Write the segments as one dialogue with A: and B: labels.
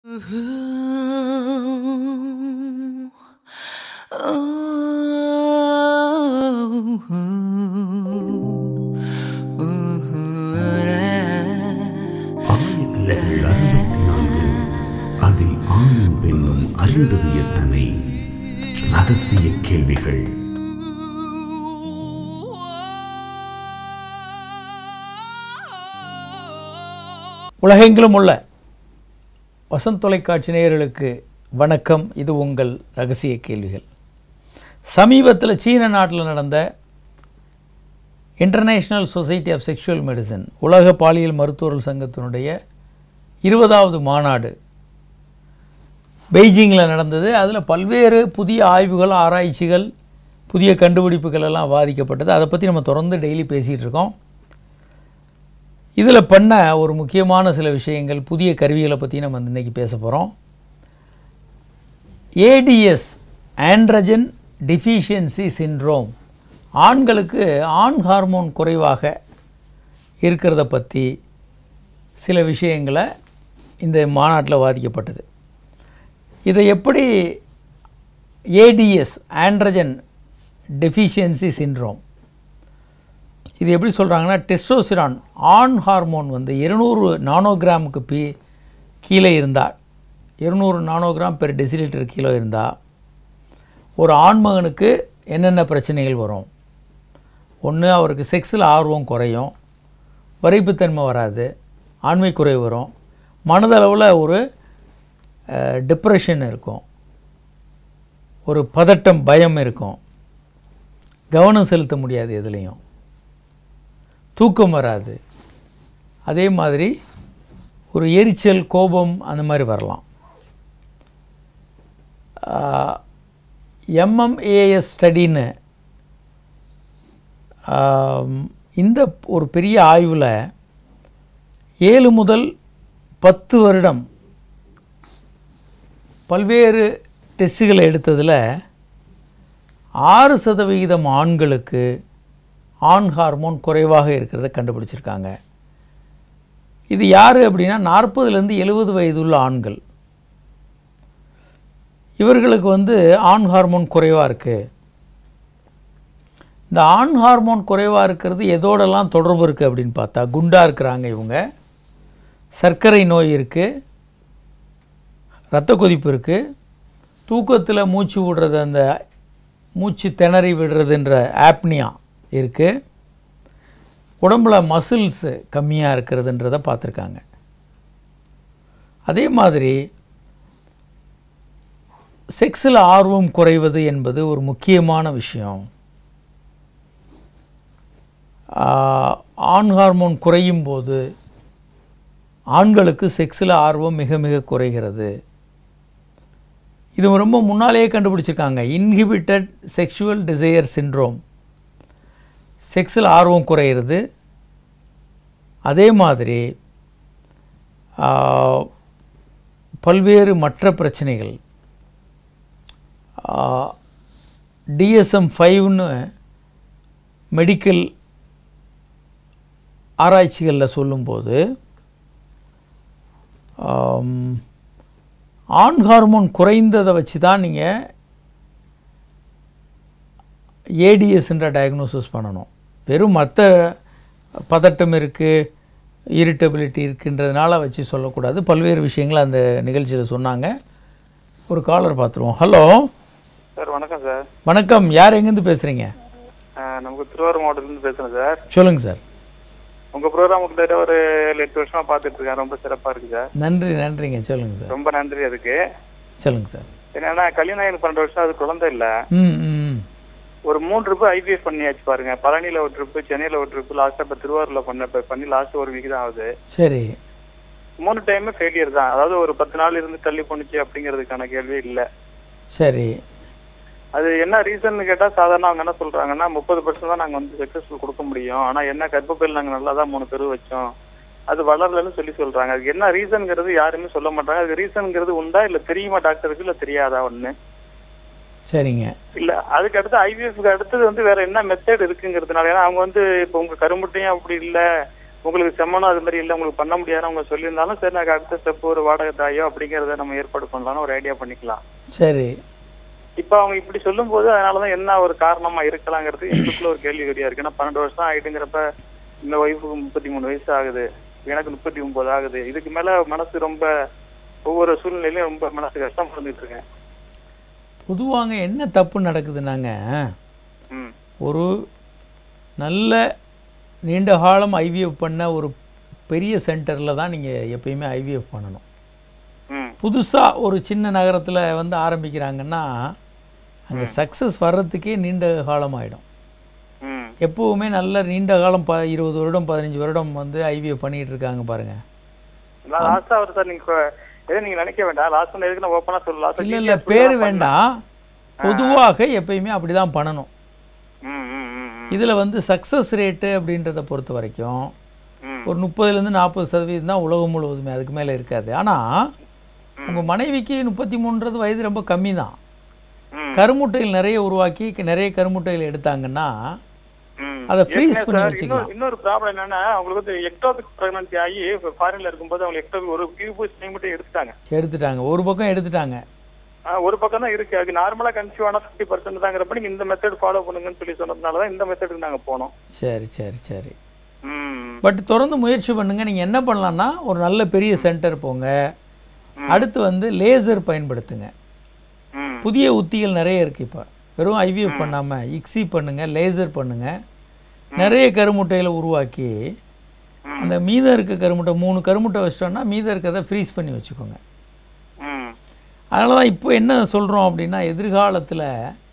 A: ஆயக்கலைகள் அறுபத்தி நான்கு அதில் ஆணும் பெண்ணும் அறிந்தது எத்தனை ரகசிய கேள்விகள்
B: உலகெங்கிலும் உள்ள வசந்த் தொலைக்காட்சி நேயர்களுக்கு வணக்கம் இது உங்கள் ரகசிய கேள்விகள் சமீபத்தில் சீன நாட்டில் நடந்த international society of sexual medicine உலக பாலியல் மருத்துவர்கள் சங்கத்தினுடைய இருபதாவது மாநாடு பெய்ஜிங்கில் நடந்தது அதில் பல்வேறு புதிய ஆய்வுகள் ஆராய்ச்சிகள் புதிய கண்டுபிடிப்புகள் எல்லாம் வாதிக்கப்பட்டது அதை பற்றி நம்ம தொடர்ந்து டெய்லி பேசிகிட்டு இருக்கோம் இதில் பண்ண ஒரு முக்கியமான சில விஷயங்கள் புதிய கருவிகளை பற்றி நம்ம இன்றைக்கி பேச போகிறோம் ஏடிஎஸ் ஆண்ட்ரஜன் டிஃபிஷியன்சி சிண்ட்ரோம் ஆண்களுக்கு ஆண் ஹார்மோன் குறைவாக இருக்கிறத பற்றி சில விஷயங்களை இந்த மாநாட்டில் வாதிக்கப்பட்டது இதை எப்படி ஏடிஎஸ் ஆண்ட்ரஜன் டெஃபிஷியன்சி சிண்ட்ரோம் இது எப்படி சொல்கிறாங்கன்னா டெஸ்டோசிரான் ஆண் ஹார்மோன் வந்து இருநூறு நானோகிராமுக்கு பி கீழே இருந்தால் இருநூறு நானோகிராம் பெர் டெசிலிட்டர் கிலோ இருந்தால் ஒரு ஆண்மகனுக்கு என்னென்ன பிரச்சனைகள் வரும் ஒன்று அவருக்கு செக்ஸில் ஆர்வம் குறையும் வரைப்புத்தன்மை வராது ஆண்மை குறைவு வரும் மனதளவில் ஒரு டிப்ரெஷன் இருக்கும் ஒரு பதட்டம் பயம் இருக்கும் கவனம் செலுத்த முடியாது எதுலேயும் தூக்கம் வராது அதே மாதிரி ஒரு எரிச்சல் கோபம் அந்த மாதிரி வரலாம் எம்எம்ஏஎஸ் ஸ்டடின்னு இந்த ஒரு பெரிய ஆய்வில் ஏழு முதல் பத்து வருடம் பல்வேறு டெஸ்ட்டுகளை எடுத்ததில் ஆறு சதவிகிதம் ஆண்களுக்கு ஆண் ஹார்மோன் குறைவாக இருக்கிறத கண்டுபிடிச்சிருக்காங்க இது யார் அப்படின்னா நாற்பதுலேருந்து எழுபது வயதுள்ள ஆண்கள் இவர்களுக்கு வந்து ஆண் ஹார்மோன் குறைவாக இருக்குது இந்த ஆண் ஹார்மோன் குறைவாக இருக்கிறது எதோடெல்லாம் தொடர்பு இருக்குது அப்படின்னு பார்த்தா குண்டாக இருக்கிறாங்க இவங்க சர்க்கரை நோய் இருக்குது இரத்த கொதிப்பு இருக்குது தூக்கத்தில் மூச்சு விடுறது அந்த மூச்சு திணறி விடுறதுன்ற ஆப்னியா இருக்குது உடம்புல மசில்ஸ் கம்மியாக இருக்கிறதுன்றதை பார்த்துருக்காங்க அதே மாதிரி செக்ஸில் ஆர்வம் குறைவது என்பது ஒரு முக்கியமான விஷயம் ஆண் ஹார்மோன் குறையும் போது ஆண்களுக்கு செக்ஸில் ஆர்வம் மிக மிக குறைகிறது இது ரொம்ப முன்னாலேயே கண்டுபிடிச்சிருக்காங்க இன்ஹிபிட்டட் செக்ஷுவல் டிசையர் சிண்ட்ரோம் செக்ஸில் ஆர்வம் குறையிறது அதே மாதிரி பல்வேறு மற்ற பிரச்சனைகள் டிஎஸ்எம் ஃபைவ்னு மெடிக்கல் ஆராய்ச்சிகளில் சொல்லும்போது ஆண் ஹார்மோன் குறைந்ததை வச்சு தான் நீங்கள் ஏடிஎஸ்ன்ற டயக்னோசிஸ் பண்ணணும் வெறும் மற்ற பதட்டம் இருக்குது இரிட்டபிலிட்டி இருக்குன்றதுனால வச்சு சொல்லக்கூடாது பல்வேறு விஷயங்கள் அந்த நிகழ்ச்சியில் சொன்னாங்க ஒரு காலர் பார்த்துருவோம் ஹலோ
C: சார் வணக்கம் சார்
B: வணக்கம் யார் எங்கேருந்து பேசுகிறீங்க
C: நமக்கு திருவாரூர் மாவட்டத்துலேருந்து பேசுகிறேன் சார்
B: சொல்லுங்கள் சார்
C: உங்கள் ப்ரோக்ராம் கிட்ட ஒரு ஏழு எட்டு வருஷமாக பார்த்துட்டு இருக்கேன் ரொம்ப சிறப்பாக இருக்குது சார்
B: நன்றி நன்றிங்க சொல்லுங்கள் சார்
C: ரொம்ப நன்றி அதுக்கு
B: சொல்லுங்கள் சார்
C: என்னன்னா கல்யாணம் எனக்கு பன்னெண்டு வருஷம் அது குழந்தை இல்லை
B: ம் ம்
C: ஒரு மூணு ட்ரிப்பு ஐபிஎஸ் பண்ணியாச்சு பாருங்க பழனியில் ஒரு ட்ரிப்பு சென்னையில் ஒரு ட்ரிப்பு லாஸ்ட்டாக இப்போ திருவாரூரில் பண்ண இப்போ பண்ணி லாஸ்ட் ஒரு வீக் தான் ஆகுது
B: சரி
C: மூணு டைமே ஃபெயிலியர் தான் அதாவது ஒரு பத்து நாள் இருந்து தள்ளி போணுச்சு அப்படிங்கிறதுக்கான கேள்வி இல்லை
B: சரி
C: அது என்ன ரீசன் கேட்டால் சாதாரண அவங்க என்ன சொல்கிறாங்கன்னா முப்பது பர்சன்ட் தான் நாங்கள் வந்து சக்ஸஸ்ஃபுல் கொடுக்க முடியும் ஆனால் என்ன கர்ப்பப்பையில் நாங்கள் நல்லா தான் மூணு பேர் வச்சோம் அது வளரலன்னு சொல்லி சொல்கிறாங்க அதுக்கு என்ன ரீசன்ங்கிறது யாருமே சொல்ல மாட்டாங்க அதுக்கு ரீசன்ங்கிறது உண்டா இல்லை தெரியுமா டாக்டருக்கு இல்லை தெரியாதா ஒன்று
B: சரிங்க
C: இல்ல அதுக்கு அடுத்து ஐவிஎஃப்க்கு அடுத்தது வந்து வேற என்ன மெத்தட் இருக்குங்கிறதுனால ஏன்னா அவங்க வந்து இப்போ உங்க கருமுட்டையும் அப்படி இல்ல உங்களுக்கு செம்மனும் அது மாதிரி இல்லை உங்களுக்கு பண்ண முடியாதுன்னு அவங்க சொல்லியிருந்தாலும் சரி நாங்கள் அடுத்த ஸ்டெப் ஒரு வாடகை தாயோ அப்படிங்கிறத நம்ம ஏற்பாடு பண்ணலாம்னு ஒரு ஐடியா பண்ணிக்கலாம்
B: சரி
C: இப்போ அவங்க இப்படி சொல்லும்போது அதனாலதான் என்ன ஒரு காரணமா இருக்கலாங்கிறது எங்களுக்குள்ள ஒரு கேள்விக்குறியா இருக்கு ஏன்னா பன்னெண்டு வருஷம் ஆயிட்டுங்கிறப்ப இந்த ஒய்ஃபுக்கு முப்பத்தி மூணு வயசு ஆகுது எனக்கு முப்பத்தி ஒன்பது ஆகுது இதுக்கு மேல மனசு ரொம்ப ஒவ்வொரு சூழ்நிலையிலும் ரொம்ப மனசு கஷ்டம் இருந்துட்டு இருக்கேன்
B: பொதுவாங்க என்ன தப்பு நடக்குதுன்னாங்க
C: ம்
B: ஒரு நல்ல நீண்ட காலம் ஐவிஎஃப் பண்ண ஒரு பெரிய சென்டரில் தான் நீங்கள் எப்பயுமே ஐவிஎஃப் பண்ணணும்
C: ம்
B: புதுசாக ஒரு சின்ன நகரத்தில் வந்து ஆரம்பிக்கிறாங்கன்னா அங்கே சக்ஸஸ் வர்றதுக்கே நீண்ட காலம் ஆகிடும்
C: ம்
B: எப்போவுமே நல்ல நீண்ட காலம் ப இருபது வருடம் பதினஞ்சு வருடம் வந்து ஐவிஎஃப் பண்ணிகிட்டு இருக்காங்க பாருங்கள்
C: லாஸ்டா அவர் சார் நீங்க எதை நீங்க நினைக்க வேண்டாம் லாஸ்ட் ஒன்று எதுக்கு நான் ஓப்பனா சொல்ல லாஸ்ட்
B: இல்லை இல்லை பேர் வேண்டாம் பொதுவாக எப்பயுமே அப்படி தான் பண்ணணும்
C: ம் ம் ம் ம்,
B: இதில் வந்து சக்ஸஸ் ரேட்டு அப்படின்றத பொறுத்த வரைக்கும்
C: ம்
B: ஒரு முப்பதுலேருந்து நாற்பது சதவீதம் தான் உலகம் முழுவதுமே அதுக்கு மேலே இருக்காது ஆனால் உங்கள் மனைவிக்கு முப்பத்தி மூன்றது வயது ரொம்ப கம்மி தான்
C: ம்.
B: கருமுட்டைகள் நிறைய உருவாக்கி க- நிறைய கருமுட்டைகள் எடுத்தாங்கன்னா
C: ம்.
B: அதை freeze
C: ஏற்கனவே
B: பண்ணி
C: சார்,
B: வச்சுக்கலாம்.
C: இன்னொரு- இன்னொரு ப்ராப்ளம் என்னன்னா அவங்களுக்கு வந்து எக்டோபிக் பிரெக்னன்சி ஆகி ஃபாரின்ல இருக்கும்போது அவங்க எக்டோபிக் ஒரு கியூபு மட்டும் எடுத்துட்டாங்க
B: எடுத்துட்டாங்க ஒரு பக்கம் எடுத்துட்டாங்க
C: ஆ, ஒரு பக்கம் தான் இருக்கு அது நார்மலா கன்சியூவ் ஆனா ஃபிஃப்டி பர்சன்ட் தாங்கிறப்ப நீங்க இந்த மெத்தட் ஃபாலோ பண்ணுங்கன்னு சொல்லி சொன்னதுனால தான் இந்த மெத்தடுக்கு நாங்க போனோம்
B: சரி சரி சரி
C: ம்
B: பட் தொடர்ந்து முயற்சி பண்ணுங்கள் நீங்கள் என்ன பண்ணலான்னா ஒரு நல்ல பெரிய சென்டர் போங்க அடுத்து வந்து லேசர் பயன்படுத்துங்க
C: ம்
B: புதிய உத்திகள் நிறைய இருக்குது இப்போ வெறும் ஐவிஎஃப் பண்ணாமல் இக்ஸி பண்ணுங்கள் லேசர் பண்ணுங்கள் நிறைய கருமுட்டைகளை உருவாக்கி அந்த மீதம் இருக்க கருமுட்டை மூணு கருமுட்டை வச்சிட்டோம்னா மீதம் இருக்கிறத ஃப்ரீஸ் பண்ணி வச்சுக்கோங்க
C: ம்
B: அதனால தான் இப்போ என்ன சொல்கிறோம் அப்படின்னா எதிர்காலத்தில்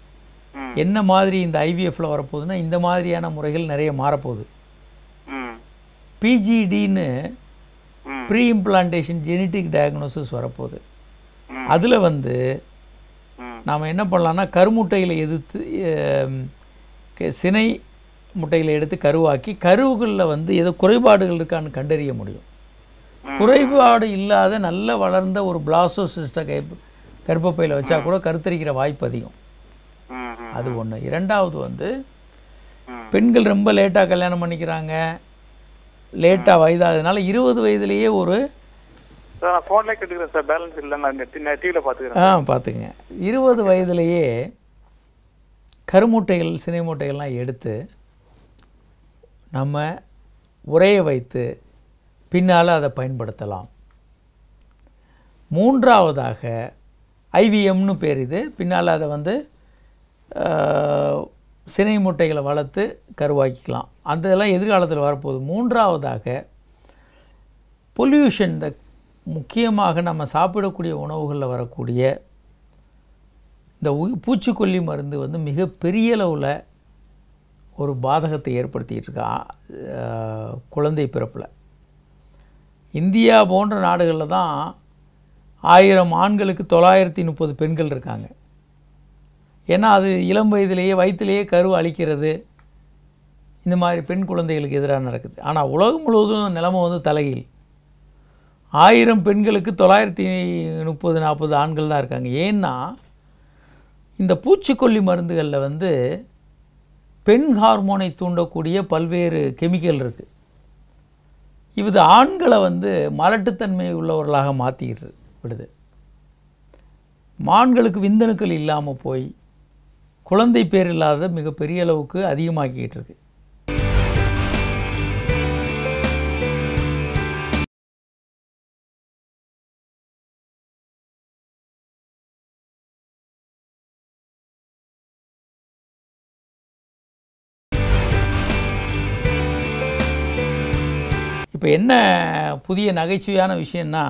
C: ம்.
B: என்ன மாதிரி இந்த ஐவிஎஃப்ல வரப்போகுதுன்னா இந்த மாதிரியான முறைகள் நிறைய மாறப்போகுது
C: ம்
B: பிஜிடின்னு
C: ம்.
B: ப்ரீ இம்ப்ளான்டேஷன் ஜெனட்டிக் டயக்னோசிஸ் வரப்போகுது
C: ம்.
B: அதில் வந்து
C: ம்.
B: நாம் என்ன பண்ணலாம்னா கருமுட்டைகளை எதிர்த்து அஹ், க- சினை முட்டைகளை எடுத்து கருவாக்கி கருவுகளில் வந்து ஏதோ குறைபாடுகள் இருக்கான்னு கண்டறிய முடியும் குறைபாடு இல்லாத நல்ல வளர்ந்த ஒரு பிளாசோசிஸ்ட கை கர்ப்பப்பையில் வச்சா கூட கருத்தரிக்கிற வாய்ப்பு அதிகம்
C: ம் ம்
B: அது ஒன்று இரண்டாவது வந்து
C: ம்.
B: பெண்கள் ரொம்ப லேட்டாக கல்யாணம் பண்ணிக்கிறாங்க லேட்டாக வயதாகிறதுனால இருபது வயதுலேயே ஒரு
C: சார் நான் ஃபோன்லேயே கேட்டுக்கிறேன் சார் பேலன்ஸ் இல்லை நான் நெட் டிவியில் பார்த்துக்கிறேன்
B: ஆ பார்த்துங்க இருபது வயதுலேயே கருமுட்டைகள் சினை மூட்டைகள்லாம் எடுத்து நம்ம உரைய வைத்து பின்னால் அதை பயன்படுத்தலாம் மூன்றாவதாக ஐவிஎம்னு பேர் இது பின்னால் அதை வந்து ஆஹ், சினை முட்டைகளை வளர்த்து கருவாக்கிக்கலாம் அந்த இதெல்லாம் எதிர்காலத்தில் வரப்போகுது மூன்றாவதாக பொல்யூஷன் இந்த முக்கியமாக நம்ம சாப்பிடக்கூடிய உணவுகளில் வரக்கூடிய இந்த உய் பூச்சிக்கொல்லி மருந்து வந்து மிக பெரிய அளவில் ஒரு பாதகத்தை ஏற்படுத்திட்டு இருக்கா ஆஹ், குழந்தை பிறப்பில் இந்தியா போன்ற நாடுகளில் தான் ஆயிரம் ஆண்களுக்கு தொள்ளாயிரத்தி முப்பது பெண்கள் இருக்காங்க ஏன்னா அது இளம் வயதிலேயே வயிற்றிலேயே கரு அழிக்கிறது இந்த மாதிரி பெண் குழந்தைகளுக்கு எதிராக நடக்குது ஆனால் உலகம் முழுவதும் நிலைமை வந்து தலைகீழ் ஆயிரம் பெண்களுக்கு தொள்ளாயிரத்தி முப்பது நாற்பது ஆண்கள் தான் இருக்காங்க ஏன்னா இந்த பூச்சிக்கொல்லி மருந்துகளில் வந்து பெண் ஹார்மோனை தூண்டக்கூடிய பல்வேறு கெமிக்கல் இருக்குது இது ஆண்களை வந்து மலட்டுத்தன்மை உள்ளவர்களாக மாற்றிக்கிட்டு விடுது மான்களுக்கு விந்தணுக்கள் இல்லாமல் போய் குழந்தை பேர் இல்லாத மிகப்பெரிய அளவுக்கு அதிகமாக்கிட்டு இருக்கு இப்போ என்ன புதிய நகைச்சுவையான விஷயம்னா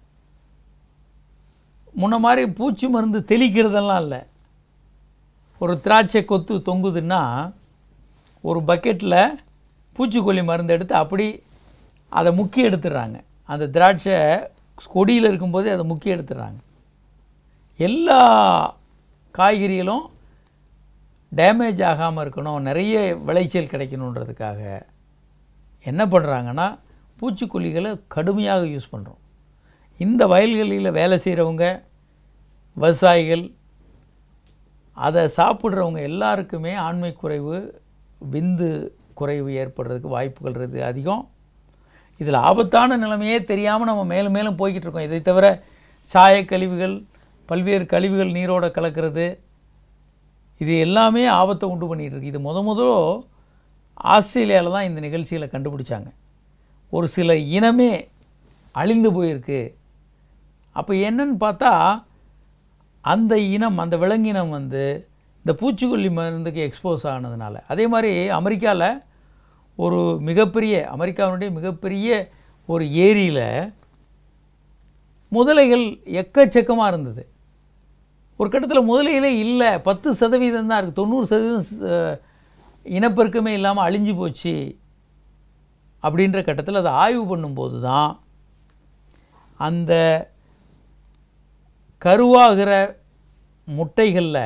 B: முன்ன மாதிரி பூச்சி மருந்து தெளிக்கிறதெல்லாம் இல்லை ஒரு திராட்சை கொத்து தொங்குதுன்னா ஒரு பக்கெட்டில் பூச்சிக்கொல்லி மருந்து எடுத்து அப்படி அதை முக்கி எடுத்துடுறாங்க அந்த திராட்சை கொடியில் இருக்கும்போதே அதை முக்கி எடுத்துடுறாங்க எல்லா காய்கறிகளும் டேமேஜ் ஆகாமல் இருக்கணும் நிறைய விளைச்சல் கிடைக்கணுன்றதுக்காக என்ன பண்ணுறாங்கன்னா பூச்சிக்கொல்லிகளை கடுமையாக யூஸ் பண்ணுறோம் இந்த வயல்களில் வேலை செய்கிறவங்க விவசாயிகள் அதை சாப்பிட்றவங்க எல்லாருக்குமே ஆண்மை குறைவு விந்து குறைவு ஏற்படுறதுக்கு வாய்ப்புகள் இருக்குது அதிகம் இதில் ஆபத்தான நிலைமையே தெரியாமல் நம்ம மேலும் மேலும் போய்கிட்டு இருக்கோம் இதை தவிர சாயக் கழிவுகள் பல்வேறு கழிவுகள் நீரோட கலக்கிறது இது எல்லாமே ஆபத்தை உண்டு பண்ணிகிட்டு இருக்கு இது முத முதல்ல ஆஸ்திரேலியாவில் தான் இந்த நிகழ்ச்சிகளை கண்டுபிடிச்சாங்க ஒரு சில இனமே அழிந்து போயிருக்கு அப்போ என்னன்னு பார்த்தா அந்த இனம் அந்த விலங்கினம் வந்து இந்த பூச்சிக்கொல்லி மருந்துக்கு எக்ஸ்போஸ் ஆனதுனால அதே மாதிரி அமெரிக்காவில் ஒரு மிகப்பெரிய அமெரிக்காவினுடைய மிகப்பெரிய ஒரு ஏரியில் முதலைகள் எக்கச்சக்கமாக இருந்தது ஒரு கட்டத்தில் முதலைகளே இல்லை பத்து சதவீதம் தான் இருக்குது தொண்ணூறு சதவீதம் ச- இனப்பெருக்கமே இல்லாமல் அழிஞ்சு போச்சு அப்படின்ற கட்டத்தில் அதை ஆய்வு பண்ணும்போது தான் அந்த கருவாகிற முட்டைகளில்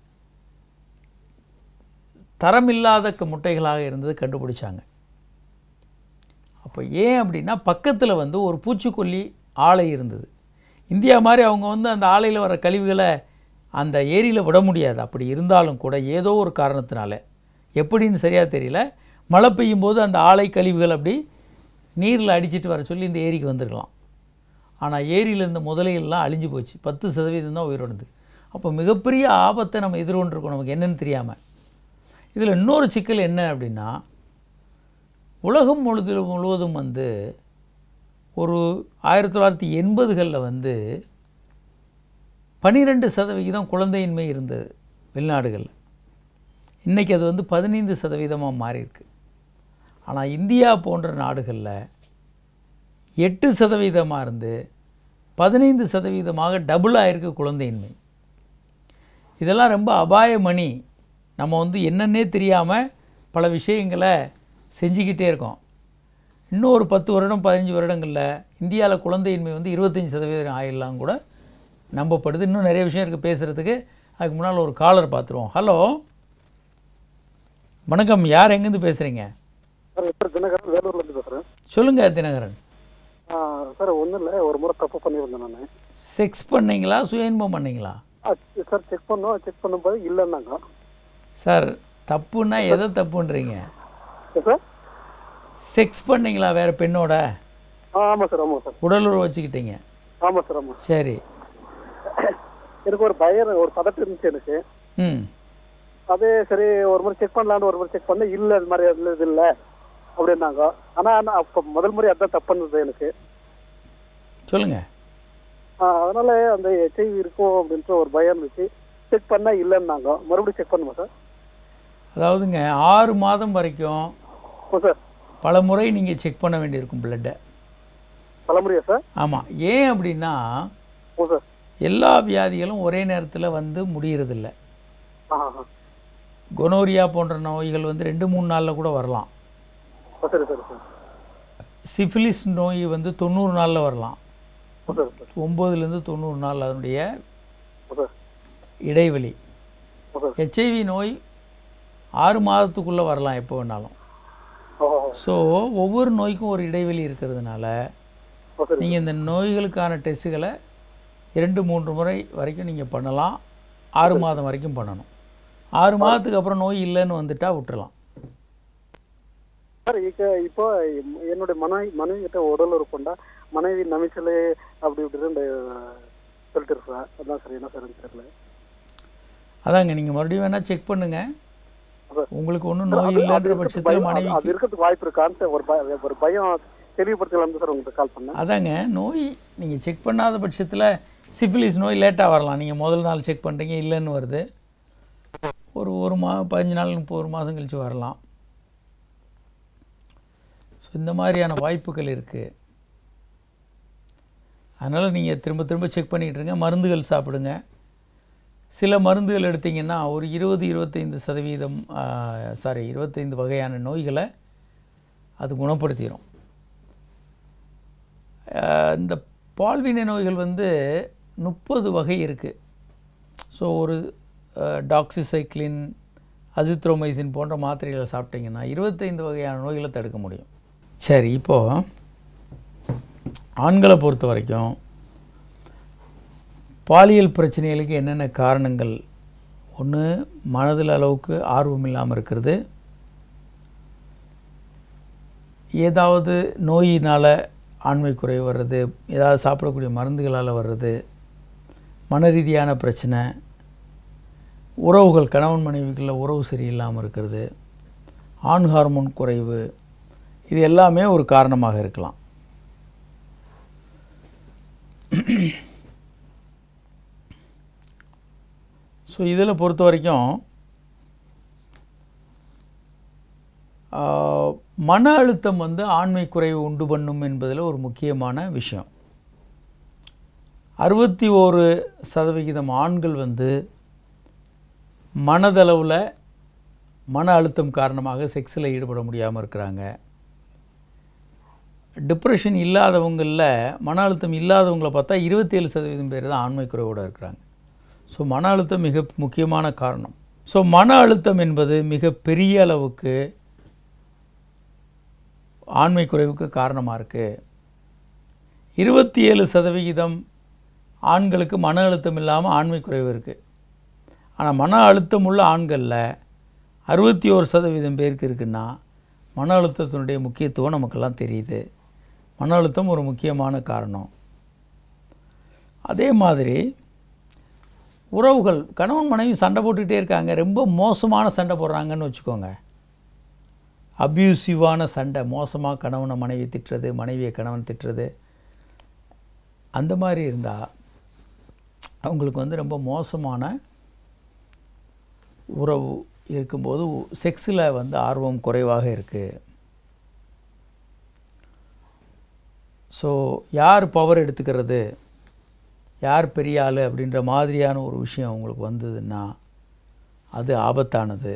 B: தரமில்லாத க- முட்டைகளாக இருந்தது கண்டுபிடிச்சாங்க அப்போ ஏன் அப்படின்னா பக்கத்தில் வந்து ஒரு பூச்சிக்கொல்லி ஆலை இருந்தது இந்தியா மாதிரி அவங்க வந்து அந்த ஆலையில் வர கழிவுகளை அந்த ஏரியில் விட முடியாது அப்படி இருந்தாலும் கூட ஏதோ ஒரு காரணத்தினால எப்படின்னு சரியாக தெரியல மழை பெய்யும் போது அந்த ஆலை கழிவுகள் அப்படி நீரில் அடிச்சிட்டு வர சொல்லி இந்த ஏரிக்கு வந்திருக்கலாம் ஆனால் ஏரியில் இருந்த முதலைகள்லாம் அழிஞ்சு போச்சு பத்து சதவீதம் தான் உயிரோடுது அப்போ மிகப்பெரிய ஆபத்தை நம்ம எதிர்கொண்டிருக்கோம் நமக்கு என்னன்னு தெரியாமல் இதில் இன்னொரு சிக்கல் என்ன அப்படின்னா உலகம் முழுது முழுவதும் வந்து ஒரு ஆயிரத்தி தொள்ளாயிரத்தி எண்பதுகளில் வந்து பன்னிரெண்டு சதவிகிதம் குழந்தையின்மை இருந்தது வெளிநாடுகளில் இன்றைக்கி அது வந்து பதினைந்து சதவீதமாக மாறியிருக்கு ஆனால் இந்தியா போன்ற நாடுகளில் எட்டு சதவீதமாக இருந்து பதினைந்து சதவீதமாக டபுள் ஆயிருக்கு குழந்தையின்மை இதெல்லாம் ரொம்ப அபாயமணி நம்ம வந்து என்னன்னே தெரியாமல் பல விஷயங்களை செஞ்சுக்கிட்டே இருக்கோம் இன்னும் ஒரு பத்து வருடம் பதினஞ்சு வருடங்களில் இந்தியாவில் குழந்தையின்மை வந்து இருபத்தஞ்சி சதவீதம் ஆயிடலாம் கூட நம்பப்படுது இன்னும் நிறைய விஷயம் இருக்குது பேசுகிறதுக்கு அதுக்கு முன்னால் ஒரு காலர் பார்த்துருவோம் ஹலோ வணக்கம் யார் எங்கேருந்து பேசுகிறீங்க
D: சார் சார் தினகரன் வேலூர்லேருந்து பேசுகிறேன்
B: சொல்லுங்கள் தினகரன்
D: சார் ஒன்றும் இல்லை ஒரு முறை தப்பு பண்ணியிருந்தேன் நான்
B: செக்ஸ் பண்ணீங்களா சுய இன்பம் பண்ணீங்களா
D: சார் செக் பண்ணோம் செக் பண்ணும்போது இல்லைன்னாங்க
B: சார் தப்புன்னா எதை தப்புன்றீங்க
D: சார்
B: செக்ஸ் பண்ணீங்களா வேறு பெண்ணோட
D: ஆ ஆமாம் சார் ஆமாம் சார்
B: உடலுறவு வச்சுக்கிட்டீங்க
D: ஆமாம் சார் ஆமாம்
B: சரி
D: எனக்கு ஒரு பயம் ஒரு பதட்டம் இருந்துச்சு எனக்கு
B: ம்
D: அதே சரி ஒரு முறை செக் பண்ணலான்னு ஒரு முறை செக் பண்ண இல்லை அது மாதிரி அதில் இது இல்லை அப்படின்னாங்க ஆனால் ஆனால் அப்போ முதல் முறை அதான் தப்பு பண்ணது எனக்கு
B: சொல்லுங்கள்
D: ஆ, அதனால அந்த ஹெச்ஐவி இருக்கும் அப்படின்ற ஒரு பயம் இருந்துச்சு செக் பண்ணா இல்லைன்னாங்க மறுபடியும் செக் பண்ணுமா சார்
B: அதாவதுங்க ஆறு மாதம் வரைக்கும்
D: ஓ சார்
B: பல முறை நீங்கள் செக் பண்ண வேண்டியிருக்கும் பிளட்டை
D: பலமுறையா சார்
B: ஆமாம் ஏன் அப்படின்னா
D: ஓ சார்
B: எல்லா வியாதிகளும் ஒரே நேரத்தில் வந்து முடியறதில்ல
D: ஆ ஆ
B: கொனோரியா போன்ற நோய்கள் வந்து ரெண்டு மூணு நாளில் கூட வரலாம்
D: ஓ சரி சரி சார்
B: சிஃபிலிஸ் நோய் வந்து தொண்ணூறு நாளில் வரலாம்
D: ஓ சார் சார்
B: ஒம்போதுலேருந்து தொண்ணூறு நாள் அதனுடைய
D: ஓ சார்
B: இடைவெளி
D: ஓ சார்
B: ஹெச்ஐவி நோய் ஆறு மாதத்துக்குள்ளே வரலாம் எப்போ வேணாலும்
D: ஓ ஓ,
B: ஸோ ஒவ்வொரு நோய்க்கும் ஒரு இடைவெளி இருக்கிறதுனால
D: ஓ சரி
B: நீங்கள் இந்த நோய்களுக்கான டெஸ்ட்டுகளை இரண்டு மூன்று முறை வரைக்கும் நீங்கள் பண்ணலாம் ஆறு மாதம் வரைக்கும் பண்ணணும் ஆறு மாதத்துக்கு அப்புறம் நோய் இல்லைன்னு வந்துட்டா விட்டுறலாம்
D: சார் இப்போ இப்போ என்னுடைய மனைவி மனைவி கிட்ட உடல் உறுப்புண்டா மனைவி நமிச்சல் அப்படி இப்படின்னு சொல்லிட்டு இருக்கா அதான் சார் என்ன சார் தெரியல
B: அதாங்க நீங்கள் மறுபடியும் வேணால் செக் பண்ணுங்கள்
D: அதான்.
B: உங்களுக்கு ஒன்றும்
D: அது-
B: நோய்
D: அது
B: இல்லைன்ற
D: இருக்கிறதுக்கு
B: பட்சத்தில்
D: பயம், அது- அது
B: மனைவிக்கு
D: இருக்கிறதுக்கு வாய்ப்பு இருக்கான்னு ஒரு பய ஒரு பயம் தெளிவுபடுத்தலாம் சார் உங்களுக்கு கால் பண்ணேன்
B: அதாங்க நோய் நீங்கள் செக் பண்ணாத பட்சத்தில் சிஃபிலிஸ் நோய் லேட்டாக வரலாம் நீங்கள் முதல் நாள் செக் பண்ணுறீங்க இல்லைன்னு வருது ஒரு ஒரு மா பதினஞ்சு நாள் முப்பது ஒரு மாதம் கழித்து வரலாம் ஸோ இந்த மாதிரியான வாய்ப்புகள் இருக்குது அதனால் நீங்கள் திரும்ப திரும்ப செக் பண்ணிக்கிட்டு இருங்க மருந்துகள் சாப்பிடுங்க சில மருந்துகள் எடுத்தீங்கன்னா ஒரு இருபது இருபத்தைந்து சதவீதம் சாரி இருபத்தைந்து வகையான நோய்களை அது குணப்படுத்திடும் ஆஹ் இந்த பால்வினை நோய்கள் வந்து முப்பது வகை இருக்குது ஸோ ஒரு டாக்ஸிசைக்ளின் அசித்ரோமைசின் போன்ற மாத்திரைகளை சாப்பிட்டீங்கன்னா இருபத்தைந்து வகையான நோய்களை தடுக்க முடியும் சரி இப்போது ஆண்களை பொறுத்த வரைக்கும் பாலியல் பிரச்சனைகளுக்கு என்னென்ன காரணங்கள் ஒன்று மனதில் அளவுக்கு ஆர்வம் இல்லாமல் இருக்கிறது ஏதாவது நோயினால் ஆண்மை குறைவு வர்றது ஏதாவது சாப்பிடக்கூடிய மருந்துகளால் வர்றது மன ரீதியான பிரச்சனை உறவுகள் கணவன் மனைவிக்குள்ள உறவு சரியில்லாமல் இருக்கிறது ஆண் ஹார்மோன் குறைவு இது எல்லாமே ஒரு காரணமாக இருக்கலாம் ஸோ இதில் பொறுத்த வரைக்கும் ஆஹ், மன அழுத்தம் வந்து ஆண்மை குறைவு உண்டு பண்ணும் என்பதில் ஒரு முக்கியமான விஷயம் அறுபத்தி ஓரு சதவிகிதம் ஆண்கள் வந்து மனதளவில் மன அழுத்தம் காரணமாக செக்ஸில் ஈடுபட முடியாமல் இருக்கிறாங்க டிப்ரெஷன் இல்லாதவங்களில் மன அழுத்தம் இல்லாதவங்கள பார்த்தா இருபத்தேழு சதவீதம் பேர் தான் ஆண்மை குறைவோடு இருக்கிறாங்க ஸோ மன அழுத்தம் மிக முக்கியமான காரணம் ஸோ மன அழுத்தம் என்பது மிக பெரிய அளவுக்கு ஆண்மை குறைவுக்கு காரணமாக இருக்குது இருபத்தி ஏழு சதவிகிதம் ஆண்களுக்கு மன அழுத்தம் இல்லாமல் ஆண்மை குறைவு இருக்குது ஆனால் மன அழுத்தம் உள்ள ஆண்களில் அறுபத்தி ஓரு சதவீதம் பேருக்கு இருக்குன்னா மன அழுத்தத்தினுடைய முக்கியத்துவம் நமக்கெல்லாம் தெரியுது மன அழுத்தம் ஒரு முக்கியமான காரணம் அதே மாதிரி உறவுகள் கணவன் மனைவி சண்டை போட்டுக்கிட்டே இருக்காங்க ரொம்ப மோசமான சண்டை போடுறாங்கன்னு வச்சுக்கோங்க அப்யூசிவான சண்டை மோசமாக கணவனை மனைவி திட்டுறது மனைவியை கணவன் திட்டுறது அந்த மாதிரி இருந்தால் அவங்களுக்கு வந்து ரொம்ப மோசமான உறவு இருக்கும்போது செக்ஸில் வந்து ஆர்வம் குறைவாக இருக்குது ஸோ யார் பவர் எடுத்துக்கிறது யார் பெரிய ஆள் அப்படின்ற மாதிரியான ஒரு விஷயம் அவங்களுக்கு வந்ததுன்னா அது ஆபத்தானது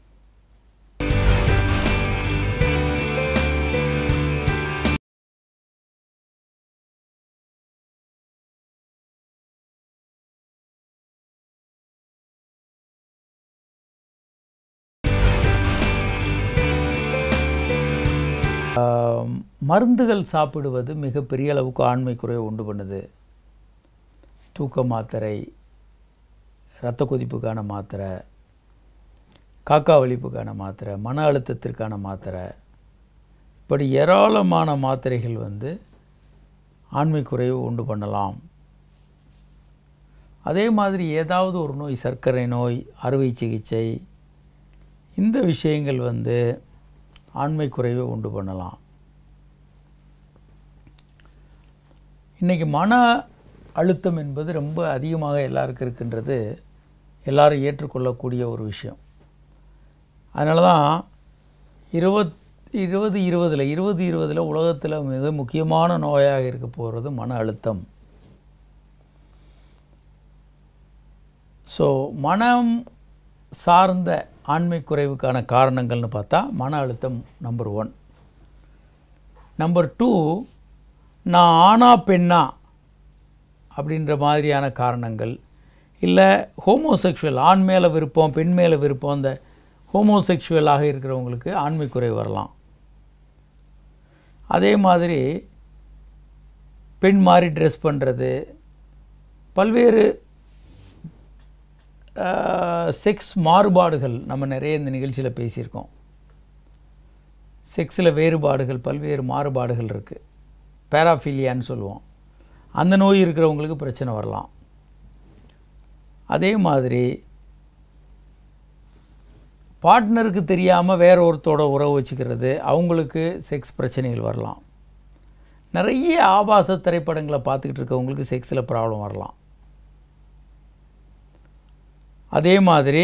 B: ஆம், மருந்துகள் சாப்பிடுவது மிகப்பெரிய அளவுக்கு ஆண்மை குறைவை உண்டு பண்ணுது தூக்க மாத்திரை இரத்த கொதிப்புக்கான மாத்திரை காக்கா வலிப்புக்கான மாத்திரை மன அழுத்தத்திற்கான மாத்திரை இப்படி ஏராளமான மாத்திரைகள் வந்து ஆண்மை குறைவு உண்டு பண்ணலாம் அதே மாதிரி ஏதாவது ஒரு நோய் சர்க்கரை நோய் அறுவை சிகிச்சை இந்த விஷயங்கள் வந்து ஆண்மை குறைவை உண்டு பண்ணலாம் இன்றைக்கி மன அழுத்தம் என்பது ரொம்ப அதிகமாக எல்லாருக்கும் இருக்கின்றது எல்லாரும் ஏற்றுக்கொள்ளக்கூடிய ஒரு விஷயம் அதனால தான் இருபத் இருபது இருபதில் இருபது இருபதில் உலகத்தில் மிக முக்கியமான நோயாக இருக்க போகிறது மன அழுத்தம் ஸோ மனம் சார்ந்த ஆண்மை குறைவுக்கான காரணங்கள்னு பார்த்தா மன அழுத்தம் நம்பர் ஒன் நம்பர் டூ நான் ஆணா பெண்ணா அப்படின்ற மாதிரியான காரணங்கள் இல்லை ஹோமோசெக்ஷுவல் ஆண் மேலே விருப்பம் பெண் மேலே விருப்பம் இந்த ஹோமோசெக்ஷுவலாக இருக்கிறவங்களுக்கு ஆண்மை குறைவு வரலாம் அதே மாதிரி பெண் மாதிரி ட்ரெஸ் பண்ணுறது பல்வேறு செக்ஸ் மாறுபாடுகள் நம்ம நிறைய இந்த நிகழ்ச்சியில் பேசியிருக்கோம் செக்ஸில் வேறுபாடுகள் பல்வேறு மாறுபாடுகள் இருக்குது பேராஃபிலியான்னு சொல்லுவோம் அந்த நோய் இருக்கிறவங்களுக்கு பிரச்சனை வரலாம் அதே மாதிரி பார்ட்னருக்கு தெரியாமல் வேற ஒருத்தோட உறவு வச்சுக்கிறது அவங்களுக்கு செக்ஸ் பிரச்சனைகள் வரலாம் நிறைய ஆபாச திரைப்படங்களை பார்த்துக்கிட்டு இருக்கவங்களுக்கு செக்ஸில் ப்ராப்ளம் வரலாம் அதே மாதிரி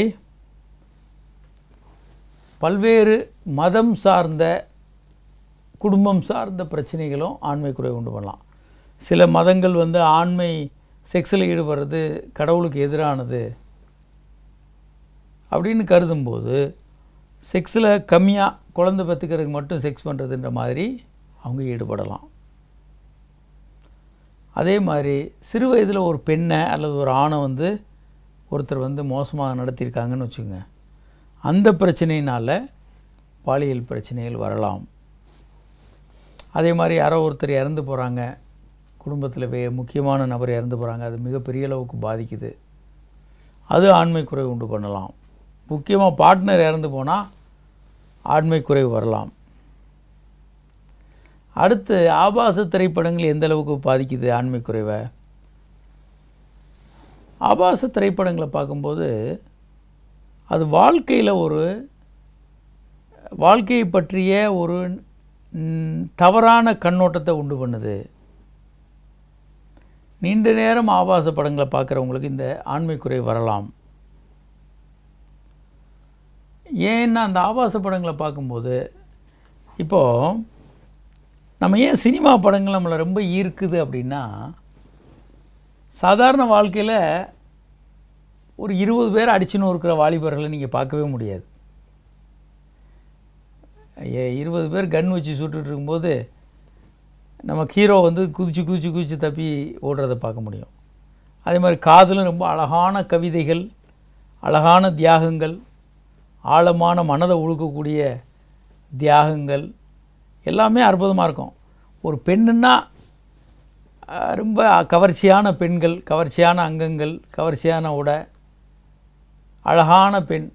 B: பல்வேறு மதம் சார்ந்த குடும்பம் சார்ந்த பிரச்சனைகளும் ஆண்மை குறைவு உண்டு பண்ணலாம் சில மதங்கள் வந்து ஆண்மை செக்ஸில் ஈடுபடுறது கடவுளுக்கு எதிரானது அப்படின்னு கருதும்போது செக்ஸில் கம்மியாக குழந்தை பெற்றுக்கிறதுக்கு மட்டும் செக்ஸ் பண்ணுறதுன்ற மாதிரி அவங்க ஈடுபடலாம் அதே மாதிரி சிறு வயதில் ஒரு பெண்ணை அல்லது ஒரு ஆணை வந்து ஒருத்தர் வந்து மோசமாக நடத்தியிருக்காங்கன்னு வச்சுக்கோங்க அந்த பிரச்சனையினால் பாலியல் பிரச்சனைகள் வரலாம் அதே மாதிரி யாரோ ஒருத்தர் இறந்து போகிறாங்க குடும்பத்தில் வே முக்கியமான நபர் இறந்து போகிறாங்க அது மிகப்பெரிய அளவுக்கு பாதிக்குது அது ஆண்மை குறைவு உண்டு பண்ணலாம் முக்கியமாக பார்ட்னர் இறந்து போனால் ஆண்மை குறைவு வரலாம் அடுத்து ஆபாச திரைப்படங்கள் எந்த அளவுக்கு பாதிக்குது ஆண்மை குறைவை ஆபாச திரைப்படங்களை பார்க்கும்போது அது வாழ்க்கையில் ஒரு வாழ்க்கையை பற்றிய ஒரு ம், தவறான கண்ணோட்டத்தை உண்டு பண்ணுது நீண்ட நேரம் ஆபாச படங்களை பார்க்குறவங்களுக்கு இந்த ஆண்மை குறை வரலாம் ஏன்னா அந்த ஆபாச படங்களை பார்க்கும்போது இப்போது நம்ம ஏன் சினிமா படங்கள் நம்மளை ரொம்ப ஈர்க்குது அப்படின்னா சாதாரண வாழ்க்கையில் ஒரு இருபது பேர் அடிச்சுன்னு இருக்கிற வாலிபர்களை நீங்கள் பார்க்கவே முடியாது ஐய, இருபது பேர் கன் வச்சு சுட்டுட்டு இருக்கும்போது நம்ம ஹீரோ வந்து குதிச்சு குதிச்சு குதிச்சு தப்பி ஓடுறதை பார்க்க முடியும் அதே மாதிரி காதலும் ரொம்ப அழகான கவிதைகள் அழகான தியாகங்கள் ஆழமான மனதை உழுக்கக்கூடிய தியாகங்கள் எல்லாமே அற்புதமாக இருக்கும் ஒரு பெண்ணுன்னா அஹ், ரொம்ப கவர்ச்சியான பெண்கள் கவர்ச்சியான அங்கங்கள் கவர்ச்சியான உடை அழகான பெண்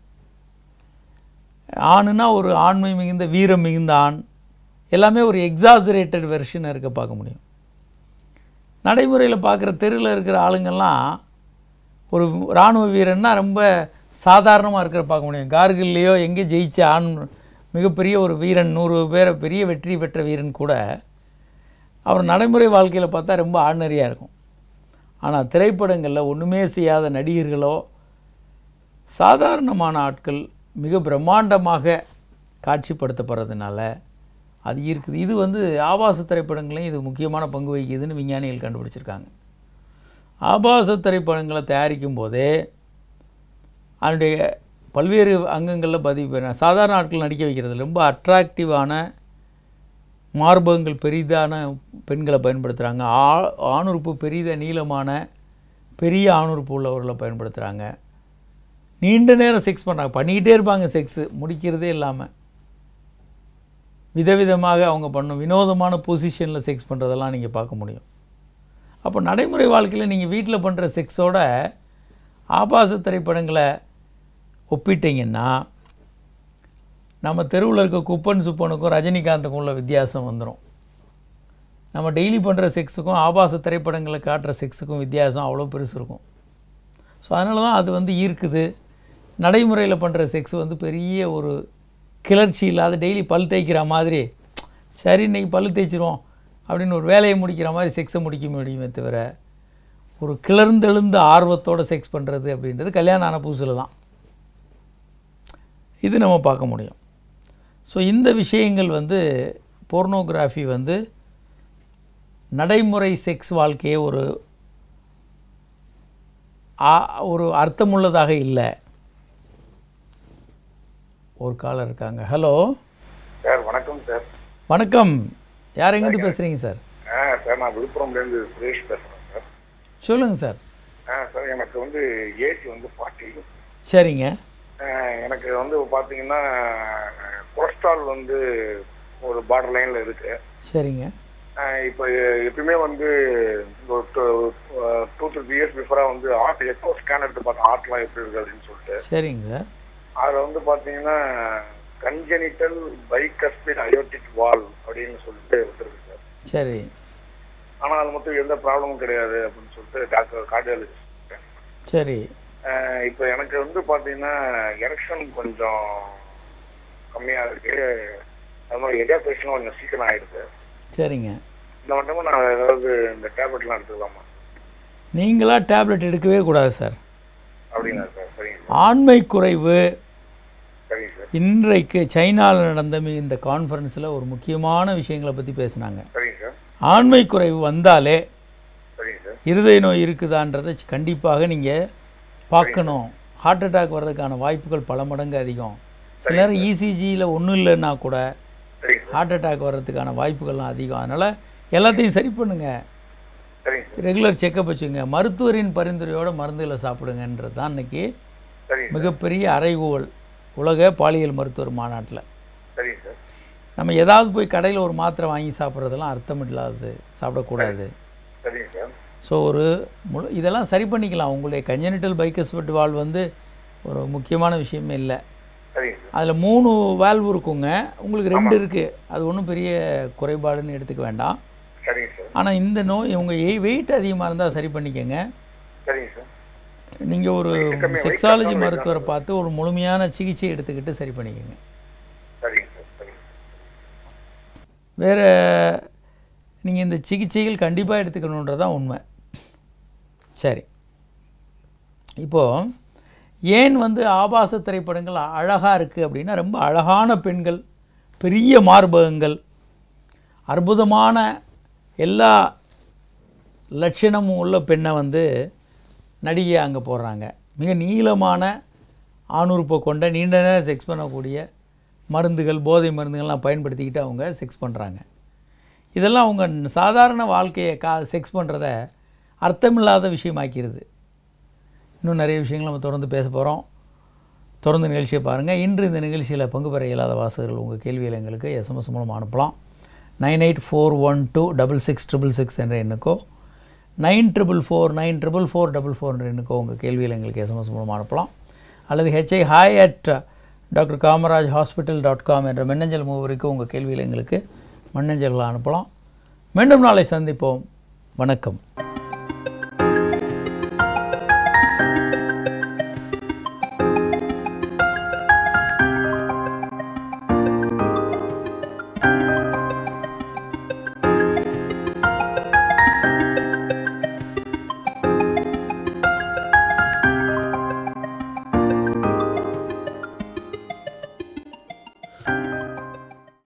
B: ஆணுனா ஒரு ஆண்மை மிகுந்த வீரம் மிகுந்த ஆண் எல்லாமே ஒரு எக்ஸாசரேட்டட் வெர்ஷனை இருக்க பார்க்க முடியும் நடைமுறையில் பார்க்குற தெருவில் இருக்கிற ஆளுங்கள்லாம் ஒரு இராணுவ வீரன்னா ரொம்ப சாதாரணமாக இருக்கிற பார்க்க முடியும் கார்கில்லையோ எங்கே ஜெயிச்ச ஆண் மிகப்பெரிய ஒரு வீரன் நூறு பேரை பெரிய வெற்றி பெற்ற வீரன் கூட அவர் நடைமுறை வாழ்க்கையில் பார்த்தா ரொம்ப ஆர்டினரியாக இருக்கும் ஆனால் திரைப்படங்களில் ஒன்றுமே செய்யாத நடிகர்களோ சாதாரணமான ஆட்கள் மிக பிரம்மாண்டமாக காட்சிப்படுத்தப்படுறதுனால அது இருக்குது இது வந்து ஆபாச திரைப்படங்களையும் இது முக்கியமான பங்கு வகிக்குதுன்னு விஞ்ஞானிகள் கண்டுபிடிச்சிருக்காங்க ஆபாச திரைப்படங்களை தயாரிக்கும் போதே அதனுடைய பல்வேறு அங்கங்களில் பதிவு பெற சாதாரண ஆட்கள் நடிக்க வைக்கிறது ரொம்ப அட்ராக்டிவான மார்பகங்கள் பெரிதான பெண்களை பயன்படுத்துகிறாங்க ஆ ஆணுறுப்பு பெரித நீளமான பெரிய ஆணுறுப்பு உள்ளவர்களை பயன்படுத்துகிறாங்க நீண்ட நேரம் செக்ஸ் பண்ணுறாங்க பண்ணிக்கிட்டே இருப்பாங்க செக்ஸு முடிக்கிறதே இல்லாமல் விதவிதமாக அவங்க பண்ணும் வினோதமான பொசிஷனில் செக்ஸ் பண்ணுறதெல்லாம் நீங்கள் பார்க்க முடியும் அப்போ நடைமுறை வாழ்க்கையில் நீங்கள் வீட்டில் பண்ணுற செக்ஸோட ஆபாச திரைப்படங்களை ஒப்பிட்டீங்கன்னா நம்ம தெருவில் இருக்க குப்பன் சுப்பனுக்கும் ரஜினிகாந்துக்கும் உள்ள வித்தியாசம் வந்துடும் நம்ம டெய்லி பண்ணுற செக்ஸுக்கும் ஆபாச திரைப்படங்களை காட்டுற செக்ஸுக்கும் வித்தியாசம் அவ்வளோ பெருசு இருக்கும் ஸோ அதனால தான் அது வந்து ஈர்க்குது நடைமுறையில் பண்ணுற செக்ஸ் வந்து பெரிய ஒரு கிளர்ச்சி இல்லாத டெய்லி பல் தேய்க்கிற மாதிரி சரி இன்னைக்கு பல் தேய்ச்சிருவோம் அப்படின்னு ஒரு வேலையை முடிக்கிற மாதிரி செக்ஸை முடிக்க முடியுமே தவிர ஒரு கிளர்ந்தெழுந்த ஆர்வத்தோட செக்ஸ் பண்ணுறது அப்படின்றது கல்யாணம் ஆன புதுசில் தான் இது நம்ம பார்க்க முடியும் ஸோ இந்த விஷயங்கள் வந்து போர்னோகிராஃபி வந்து நடைமுறை செக்ஸ் வாழ்க்கையை ஒரு ஆ- ஒரு அர்த்தமுள்ளதாக இல்லை ஒரு காலர் இருக்காங்க ஹலோ
E: சார் வணக்கம் சார்
B: வணக்கம் யார் எங்கேருந்து பேசுகிறீங்க சார்
E: ஆ சார் நான் விழுப்புரம்லேருந்து சுரேஷ் பேசுகிறேன் சார்
B: சொல்லுங்கள் சார்
E: ஆ சார் எனக்கு வந்து ஏஜ் வந்து ஃபார்ட்டி
B: சரிங்க
E: எனக்கு வந்து பார்த்தீங்கன்னா கொலஸ்ட்ரால் வந்து ஒரு பார்டர் லைனில் இருக்கு
B: சரிங்க
E: இப்போ எப்பயுமே வந்து ஒரு டூ த்ரீ இயர்ஸ் பிஃபோராக வந்து ஹார்ட் எக்கோ ஸ்கேன் எடுத்து பார்த்தேன் ஹார்ட்லாம் எப்படி இருக்கு அப்படின்னு சொல்லிட்டு
B: சரிங்க சார்
E: அதில் வந்து பார்த்தீங்கன்னா கன்ஜெனிட்டல் பைகஸ்பிட் அயோட்டிக் வால் அப்படின்னு சொல்லிட்டு வந்துருக்கு சார்
B: சரி
E: ஆனால் அது மட்டும் எந்த ப்ராப்ளமும் கிடையாது அப்படின்னு சொல்லிட்டு டாக்டர் கார்டியாலஜிஸ்ட்
B: சரி
E: இப்போ எனக்கு வந்து பார்த்தீங்கன்னா எரெக்ஷன் கொஞ்சம் கம்மியாக இருக்கு அது மாதிரி எஜாபேஷனும் கொஞ்சம் சீக்கிரம் ஆயிடுது
B: சரிங்க
E: இந்த மட்டும் நான் ஏதாவது இந்த டேப்லெட்லாம் எடுத்துக்கலாமா
B: நீங்களாக டேப்லெட் எடுக்கவே கூடாது சார்
E: அப்படிங்களா சார் சரிங்க சார்
B: ஆண்மை குறைவு
E: சரிங்க சார்
B: இன்றைக்கு சைனாவில் நடந்த மி- இந்த கான்ஃபரன்ஸில் ஒரு முக்கியமான விஷயங்களை பற்றி பேசுனாங்க
E: சரிங்க சார்
B: ஆண்மை குறைவு வந்தாலே
E: சரிங்க சார்
B: இருதய நோய் இருக்குதான்றதை கண்டிப்பாக நீங்கள் பார்க்கணும் ஹார்ட் அட்டாக் வர்றதுக்கான வாய்ப்புகள் பல மடங்கு அதிகம் சில நேரம் இசிஜியில் ஒன்றும் இல்லைன்னா கூட
E: சரிங்க சார்
B: ஹார்ட் அட்டாக் வர்றதுக்கான வாய்ப்புகள்லாம் அதிகம் அதனால் எல்லாத்தையும் சரி பண்ணுங்கள்
E: சரிங்க சார்
B: ரெகுலர் செக்கப் வச்சுங்க மருத்துவரின் பரிந்துரையோட மருந்துகளை சாப்பிடுங்கன்றது தான் இன்னைக்கு
E: சரிங்க சார்
B: மிகப்பெரிய அறைகூவல் உலக பாலியல் மருத்துவர் மாநாட்டில்
E: சரிங்க சார்
B: நம்ம ஏதாவது போய் கடையில் ஒரு மாத்திரை வாங்கி சாப்பிட்றதெல்லாம் அர்த்தம் இல்லாதது சாப்பிடக்கூடாது
E: சரிங்க சார்
B: ஸோ ஒரு முழு இதெல்லாம் சரி பண்ணிக்கலாம் உங்களுடைய கஞ்சனிட்டல் பைக்கஸ்பெட் வால் வந்து ஒரு முக்கியமான விஷயமே இல்லை
E: சரிங்க சார்
B: அதில் மூணு வேல்வ் இருக்குங்க உங்களுக்கு ரெண்டு இருக்குது அது ஒன்றும் பெரிய குறைபாடுன்னு எடுத்துக்க வேண்டாம்
E: சரிங்க சார்
B: ஆனால் இந்த நோய் உங்கள் வெயிட் அதிகமாக இருந்தால் சரி பண்ணிக்கங்க
E: சரிங்க சார்
B: நீங்கள் ஒரு
E: Weight கம்மி, weight
B: செக்ஸாலஜி
E: கம்மி
B: மருத்துவரை பார்த்து ஒரு முழுமையான சிகிச்சை எடுத்துக்கிட்டு சரி பண்ணிக்கங்க
E: சரிங்க சார் சரிங்க
B: வேறு நீங்கள் இந்த சிகிச்சைகள் கண்டிப்பாக எடுத்துக்கணுன்றது தான் உண்மை சரி இப்போது ஏன் வந்து ஆபாச திரைப்படங்கள் அழகாக இருக்குது அப்படின்னா ரொம்ப அழகான பெண்கள் பெரிய மார்பகங்கள் அற்புதமான எல்லா லட்சணமும் உள்ள பெண்ணை வந்து நடிகை அங்கே போடுறாங்க மிக நீளமான ஆணுறுப்பை கொண்ட நீண்ட நேரம் செக்ஸ் பண்ணக்கூடிய மருந்துகள் போதை மருந்துகள்லாம் பயன்படுத்திக்கிட்டு அவங்க செக்ஸ் பண்ணுறாங்க இதெல்லாம் அவங்க சாதாரண வாழ்க்கையை கா செக்ஸ் பண்ணுறத அர்த்தமில்லாத விஷயமாக்கிறது இன்னும் நிறைய விஷயங்கள் நம்ம தொடர்ந்து பேச போகிறோம் தொடர்ந்து நிகழ்ச்சியை பாருங்கள் இன்று இந்த நிகழ்ச்சியில் பங்கு பெற இயலாத வாசகர்கள் உங்கள் கேள்வியில் எங்களுக்கு எஸ்எம்எஸ் மூலமாக அனுப்பலாம் nine eight four one two double six triple six என்ற எண்ணுக்கோ nine triple four nine triple four double four என்ற எண்ணுக்கோ உங்கள் கேள்வியில் எங்களுக்கு எஸ்எம்எஸ் மூலமாக அனுப்பலாம் அல்லது H I hi at doctor Kamaraj hospital dot com என்ற மின்னஞ்சல் முகவரிக்கு உங்கள் கேள்வியில் எங்களுக்கு மின்னஞ்சல்களை அனுப்பலாம் மீண்டும் நாளை சந்திப்போம் வணக்கம்